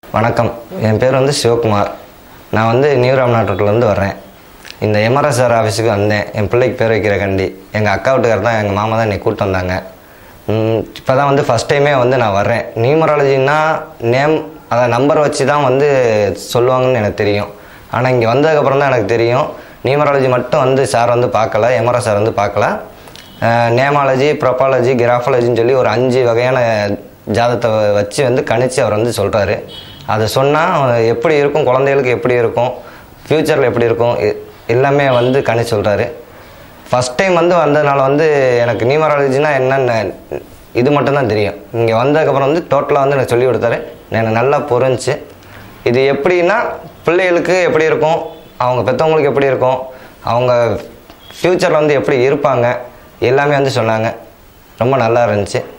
வணக்கம் என் பேர் வந்து சிவகுமார் நான் வந்து நியூ ராம்நாட்டுலேருந்து வர்றேன் இந்த எம்ஆர்எஸ்ஆர் ஆஃபீஸுக்கு வந்தேன் என் பிள்ளைக்கு பேர் வைக்கிற கண்டி எங்கள் அக்கா வீட்டுக்காரர் தான் எங்கள் மாமா தான் என்னை கூப்பிட்டு வந்தாங்க இப்போ தான் வந்து ஃபஸ்ட் டைமே வந்து நான் வர்றேன் நியூமராலஜின்னா நேம் அதை நம்பர் வச்சு தான் வந்து சொல்லுவாங்கன்னு எனக்கு தெரியும் ஆனால் இங்கே வந்ததுக்கப்புறம் தான் எனக்கு தெரியும் நியூமராலஜி மட்டும் வந்து சார் வந்து பார்க்கல எம்ஆர்எஸ் சார் வந்து பார்க்கல நேமாலஜி ப்ரொபாலஜி கிராஃபாலஜின்னு சொல்லி ஒரு அஞ்சு வகையான ஜாதத்தை வ- வச்சு வந்து கணிச்சு அவர் வந்து சொல்கிறாரு அதை சொன்னால் எப்படி இருக்கும் குழந்தைகளுக்கு எப்படி இருக்கும் ஃப்யூச்சரில் எப்படி இருக்கும் எ- எல்லாமே வந்து கணிச்சு சொல்கிறாரு ஃபஸ்ட் டைம் வந்து வந்ததுனால வந்து எனக்கு நியூமராலஜினா என்னென்ன இது மட்டும்தான் தெரியும் இங்கே வந்ததுக்கப்புறம் வந்து டோட்டலாக வந்து எனக்கு சொல்லி கொடுத்தாரு எனக்கு நல்லா புரிஞ்சுச்சு இது எப்படின்னா பிள்ளைகளுக்கு எப்படி இருக்கும் அவங்க பெற்றவங்களுக்கு எப்படி இருக்கும் அவங்க ஃப்யூச்சரில் வந்து எப்படி இருப்பாங்க எல்லாமே வந்து சொன்னாங்க ரொம்ப நல்லா இருந்துச்சு